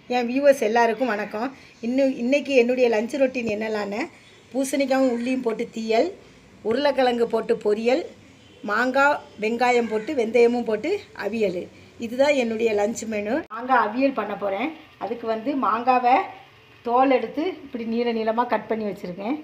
என் viewers எல்லாருக்கும் வணக்கம் இன்னும் இன்னைக்கு என்னுடைய லஞ்ச் ரொட்டீன் என்னலான்னு பூசணிக்காயும் உள்ளியும் போட்டு தீயல் உருளைக்கிழங்கு போட்டு பொரியல் மாங்காய் வெங்காயம் போட்டு வெந்தயமும் போட்டு அவியல் இதுதான் என்னுடைய லஞ்ச் மெனு மாங்காய் அவியல் பண்ண போகிறேன் அதுக்கு வந்து மாங்காவை தோல் எடுத்து இப்படி நீள நீளமாக கட் பண்ணி வச்சுருக்கேன்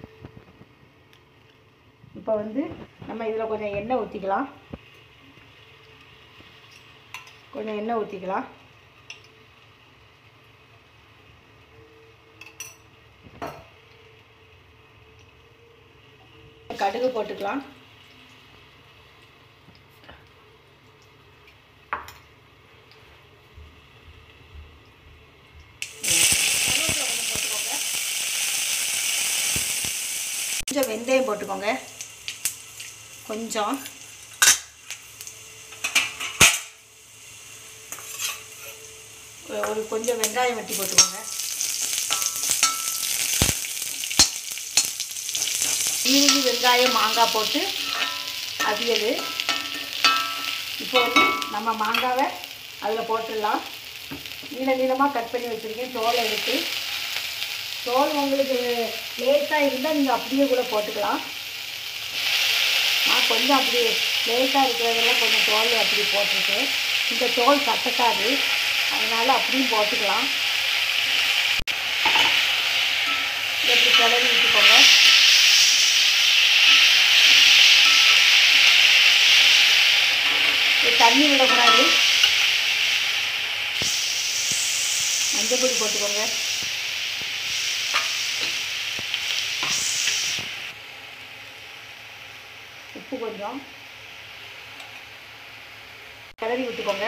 இப்போ வந்து நம்ம இதில் கொஞ்சம் எண்ணெய் ஊற்றிக்கலாம் கொஞ்சம் எண்ணெய் ஊற்றிக்கலாம் கடுகு போட்டுக்கலாம் கொஞ்சம் வெந்தயம் போட்டுக்கோங்க கொஞ்சம் ஒரு- ஒரு கொஞ்சம் வெங்காயம் வெட்டி போட்டுக்கோங்க ஈரலி வெங்காயம் மாங்காய் போட்டு அவியல் இப்போ வந்து நம்ம மாங்காவை அதில் போட்டுடலாம் நீள நீளமாக கட் பண்ணி வச்சுருக்கேன் தோலை எடுத்து தோல் உங்களுக்கு லேசாக இருந்தால் நீங்கள் அப்படியே கூட போட்டுக்கலாம் நான் கொஞ்சம் அப்படி லேசாக இருக்கிறதெல்லாம் கொஞ்சம் தோல் அப்படி போட்டிருக்கேன் இந்த தோல் கசக்காது அதனால் அப்படியும் போட்டுக்கலாம் இதை இப்படி கிளறி விட்டுக்கோங்க இது தண்ணி விடக்கூடாது மஞ்சள் பொடி போட்டுக்கோங்க உப்பு கொஞ்சம் கிளறி விட்டுக்கோங்க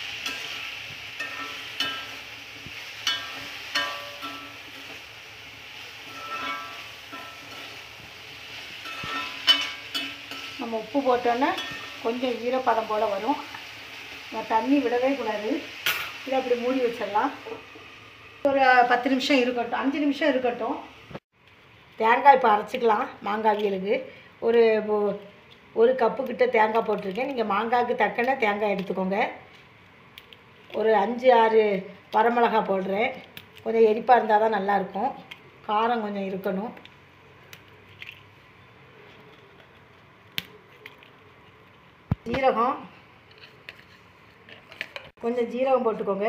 நம்ம உப்பு போட்டோன்னா கொஞ்சம் ஈரப்பதம் போல் வரும் நம்ம தண்ணி விடவே கூடாது இதை அப்படி மூடி வச்சிடலாம் ஒரு பத்து நிமிஷம் இருக்கட்டும் அஞ்சு நிமிஷம் இருக்கட்டும் தேங்காய் இப்போ அரைச்சிக்கலாம் மாங்காய் அவியலுக்கு ஒரு ஒ- ஒரு கப்பு கிட்ட தேங்காய் போட்டிருக்கேன் நீங்கள் மாங்காய்க்கு தக்கன தேங்காய் எடுத்துக்கோங்க ஒரு அஞ்சு ஆறு வரமிளகா போடுறேன் கொஞ்சம் எரிப்பாக இருந்தால் தான் நல்லாயிருக்கும் காரம் கொஞ்சம் இருக்கணும் ஜீரகம் கொஞ்சம் ஜீரகம் போட்டுக்கோங்க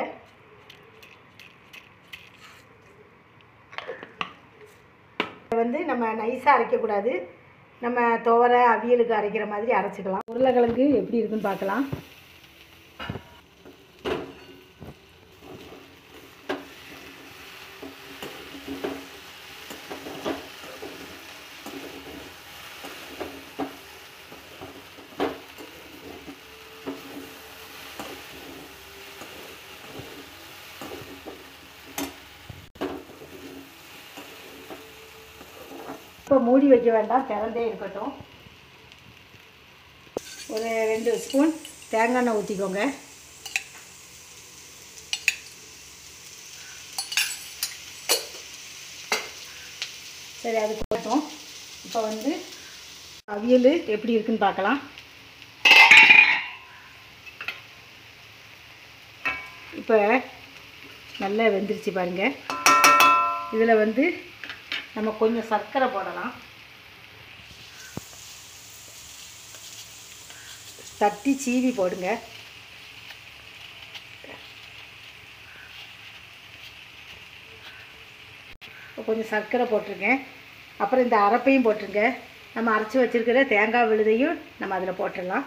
இதை வந்து நம்ம நைஸாக அரைக்கக்கூடாது நம்ம துவரை அவியலுக்கு அரைக்கிற மாதிரி அரைச்சிக்கலாம் உருளைக்கிழங்கு எப்படி இருக்குன்னு பார்க்கலாம் இப்போ மூடி வைக்க வேண்டாம் திறந்தே இருக்கட்டும் ஒரு ரெண்டு ஸ்பூன் தேங்காய் எண்ணெய் ஊற்றிக்கோங்க சரி அது போட்டோம் இப்போ வந்து அவியல் எப்படி இருக்குன்னு பார்க்கலாம் இப்போ நல்லா வெந்துருச்சு பாருங்கள் இதில் வந்து நம்ம கொஞ்சம் சர்க்கரை போடலாம் தட்டி சீவி போடுங்க இப்போ கொஞ்சம் சர்க்கரை போட்டிருக்கேன் அப்புறம் இந்த அரைப்பையும் போட்டுருங்க நம்ம அரைச்சி வச்சிருக்கிற தேங்காய் விழுதையும் நம்ம அதில் போட்டுடலாம்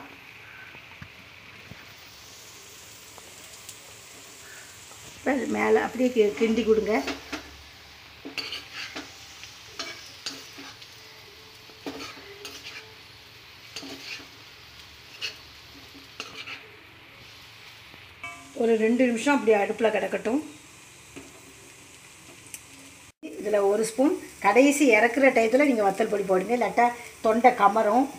இப்போ மேலே அப்படியே கி- கிண்டி கொடுங்க ஒரு ரெண்டு நிமிஷம் அப்படி அடுப்பில் கிடக்கட்டும் இதில் ஒரு ஸ்பூன் கடைசி இறக்குற டயத்தில் நீங்கள் வத்தல் பொடி போடுங்க இல்லாட்டா தொண்டை கமரும்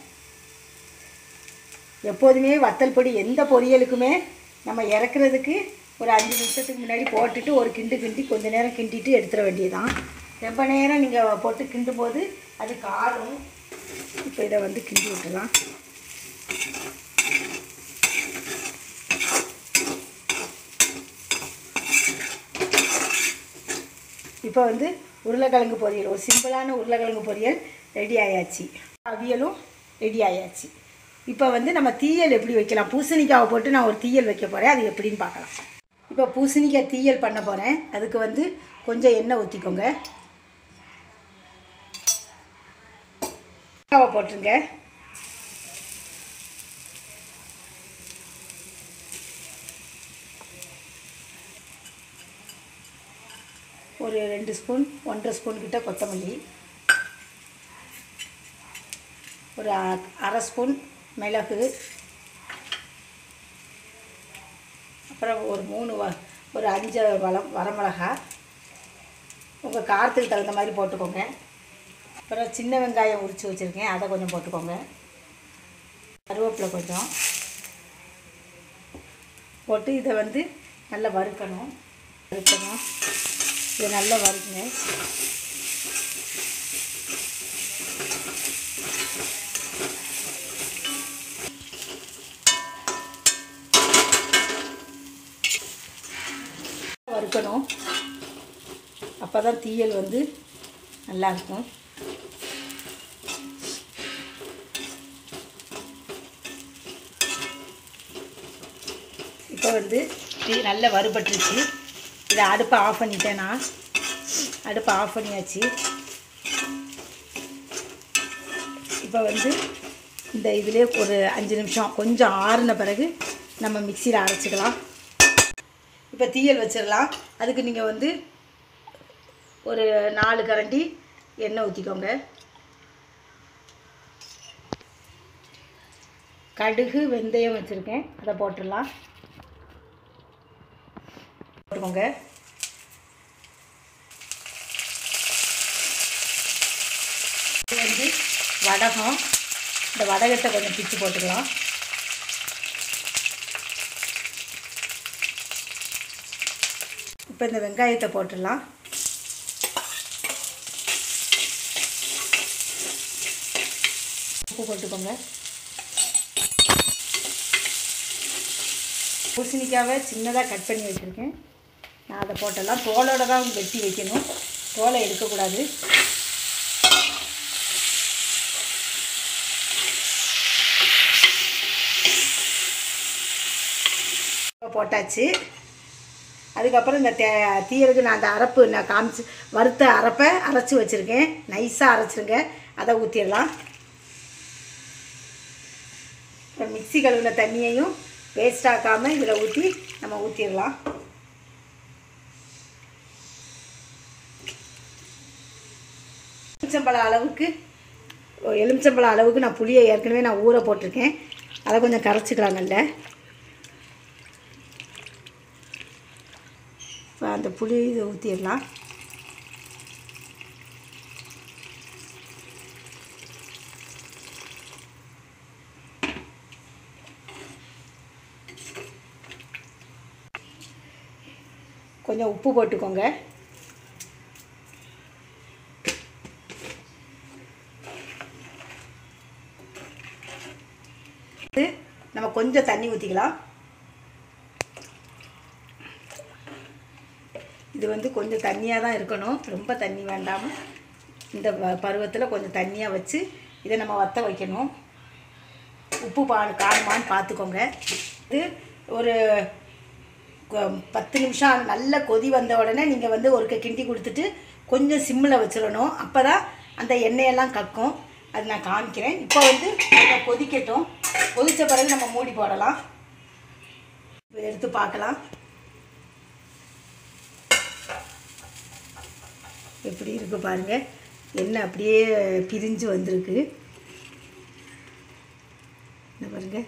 எப்போதுமே வத்தல் பொடி எந்த பொரியலுக்குமே நம்ம இறக்குறதுக்கு ஒரு அஞ்சு நிமிஷத்துக்கு முன்னாடி போட்டுட்டு ஒரு கிண்டு கிண்டி கொஞ்ச நேரம் கிண்டிட்டு எடுத்துட வேண்டியதுதான் ரொம்ப நேரம் நீங்கள் போட்டு கிண்டும் போது அது காரும் இப்போ இதை வந்து கிண்டி விட்டுலாம் இப்போ வந்து உருளைக்கிழங்கு பொரியல் ஒரு சிம்பிளான உருளைக்கிழங்கு பொரியல் ரெடி ஆயாச்சு அவியலும் ரெடி ஆயாச்சு இப்போ வந்து நம்ம தீயல் எப்படி வைக்கலாம் பூசணிக்காவை போட்டு நான் ஒரு தீயல் வைக்க போகிறேன் அது எப்படின்னு பார்க்கலாம் இப்போ பூசணிக்காய் தீயல் பண்ண போகிறேன் அதுக்கு வந்து கொஞ்சம் எண்ணெய் ஊற்றிக்கோங்க தேங்காவை போட்டுருங்க ஒரு ரெண்டு ஸ்பூன் ஒன்றரை ஸ்பூன் கிட்ட கொத்தமல்லி ஒரு அ- அரை ஸ்பூன் மிளகு அப்புறம் ஒரு மூணு வ ஒரு அஞ்சு வளம் வரமிளகா உங்கள் காரத்துக்கு தகுந்த மாதிரி போட்டுக்கோங்க அப்புறம் சின்ன வெங்காயம் உரித்து வச்சுருக்கேன் அதை கொஞ்சம் போட்டுக்கோங்க கருவேப்பிலை கொஞ்சம் போட்டு இதை வந்து நல்லா வறுக்கணும் வறுக்கணும் இதை நல்லா வறுக்குங்க வறுக்கணும் அப்போ தான் தீயல் வந்து நல்லாயிருக்கும் இப்போ வந்து இது நல்லா வறுபட்டுருச்சு இதை அடுப்பை ஆஃப் பண்ணிட்டேன் நான் அடுப்பை ஆஃப் பண்ணியாச்சு இப்போ வந்து இந்த இதிலே ஒரு அஞ்சு நிமிஷம் கொஞ்சம் ஆறுன பிறகு நம்ம மிக்சியில் அரைச்சிக்கலாம் இப்போ தீயல் வச்சிடலாம் அதுக்கு நீங்கள் வந்து ஒரு நாலு கரண்டி எண்ணெய் ஊற்றிக்கோங்க கடுகு வெந்தயம் வச்சுருக்கேன் அதை போட்டுடலாம் போட்டுக்கோங்க இது வந்து வடகம் இந்த வடகத்தை கொஞ்சம் பிச்சு போட்டுக்கலாம் இப்போ இந்த வெங்காயத்தை போட்டுடலாம் உப்பு போட்டுக்கோங்க பூசணிக்காவை சின்னதாக கட் பண்ணி வச்சுருக்கேன் நான் அதை போட்டலாம் தோலோட தான் வெட்டி வைக்கணும் தோலை எடுக்கக்கூடாது இப்போ போட்டாச்சு அதுக்கப்புறம் இந்த தே தீயலுக்கு நான் அந்த அரைப்பு நான் காமிச்சு வறுத்த அரைப்பை அரைச்சி வச்சுருக்கேன் நைஸாக அரைச்சிருங்க அதை ஊற்றிடலாம் அப்புறம் மிக்ஸி கழுவின தண்ணியையும் வேஸ்ட் ஆக்காமல் இதில் ஊற்றி நம்ம ஊற்றிடலாம் எலுமிச்சம்பழம் அளவுக்கு ஒரு எலுமிச்சம்பழம் அளவுக்கு நான் புளியை ஏற்கனவே நான் ஊற போட்டிருக்கேன் அதை கொஞ்சம் கரைச்சிக்கலாம் நல்ல இப்போ அந்த புளி இதை ஊற்றிடலாம் கொஞ்சம் உப்பு போட்டுக்கோங்க இது நம்ம கொஞ்சம் தண்ணி ஊற்றிக்கலாம் இது வந்து கொஞ்சம் தண்ணியாக தான் இருக்கணும் ரொம்ப தண்ணி வேண்டாமல் இந்த பருவத்தில் கொஞ்சம் தண்ணியாக வச்சு இதை நம்ம வற்ற வைக்கணும் உப்பு பா காணுமான்னு பார்த்துக்கோங்க இது ஒரு கொ- பத்து நிமிஷம் நல்ல கொதி வந்த உடனே நீங்கள் வந்து ஒரு கிண்டி கொடுத்துட்டு கொஞ்சம் சிம்மில் வச்சிடணும் அப்போ தான் அந்த எண்ணெயெல்லாம் கக்கும் அது நான் காமிக்கிறேன் இப்போ வந்து கொஞ்சம் கொதிக்கட்டும் கொதித்த பிறகு நம்ம மூடி போடலாம் இப்போ எடுத்து பார்க்கலாம் எப்படி இருக்கு பாருங்க எண்ணெய் அப்படியே பிரிஞ்சு வந்திருக்கு என்ன பாருங்க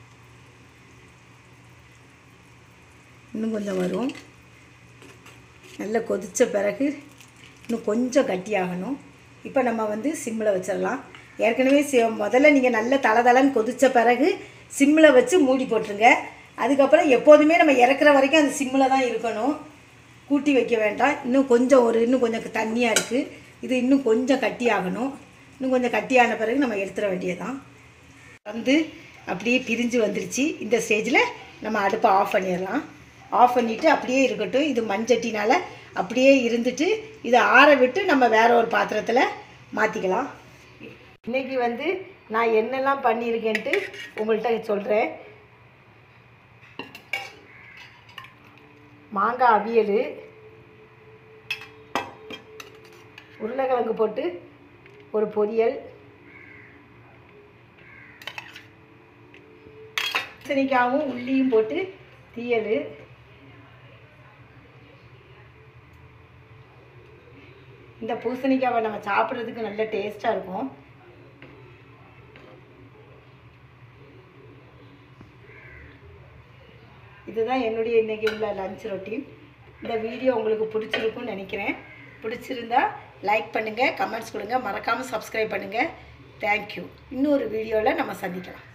இன்னும் கொஞ்சம் வரும் நல்லா கொதித்த பிறகு இன்னும் கொஞ்சம் கட்டியாகணும் இப்போ நம்ம வந்து சிம்மில் வச்சிடலாம் ஏற்கனவே சி முதல்ல நீங்கள் நல்ல தளதளன்னு கொதித்த பிறகு சிம்மில் வச்சு மூடி போட்டுருங்க அதுக்கப்புறம் எப்போதுமே நம்ம இறக்குற வரைக்கும் அது சிம்மில் தான் இருக்கணும் கூட்டி வைக்க வேண்டாம் இன்னும் கொஞ்சம் ஒரு இன்னும் கொஞ்சம் தண்ணியாக இருக்குது இது இன்னும் கொஞ்சம் கட்டியாகணும் இன்னும் கொஞ்சம் கட்டியான பிறகு நம்ம எடுத்துட வேண்டியதுதான் வந்து அப்படியே பிரிஞ்சு வந்துருச்சு இந்த ஸ்டேஜில் நம்ம அடுப்பை ஆஃப் பண்ணிடலாம் ஆஃப் பண்ணிவிட்டு அப்படியே இருக்கட்டும் இது மண்சட்டினால் அப்படியே இருந்துட்டு இதை ஆற விட்டு நம்ம வேற ஒரு பாத்திரத்தில் மாற்றிக்கலாம் இன்றைக்கி வந்து நான் என்னெல்லாம் பண்ணியிருக்கேன்ட்டு உங்கள்கிட்ட சொல்கிறேன் மாங்காய் அவியல் உருளைக்கிழங்கு போட்டு ஒரு பொரியல் பூசணிக்காவும் உள்ளியும் போட்டு தீயல் இந்த பூசணிக்காவை நம்ம சாப்பிட்றதுக்கு நல்ல டேஸ்ட்டாக இருக்கும் இதுதான் என்னுடைய இன்னைக்கு உள்ள லஞ்ச் ரொட்டீன் இந்த வீடியோ உங்களுக்கு பிடிச்சிருக்கும்னு நினைக்கிறேன் பிடிச்சிருந்தா லைக் பண்ணுங்கள் கமெண்ட்ஸ் கொடுங்க மறக்காமல் சப்ஸ்கிரைப் பண்ணுங்கள் தேங்க்யூ இன்னொரு வீடியோவில் நம்ம சந்திக்கலாம்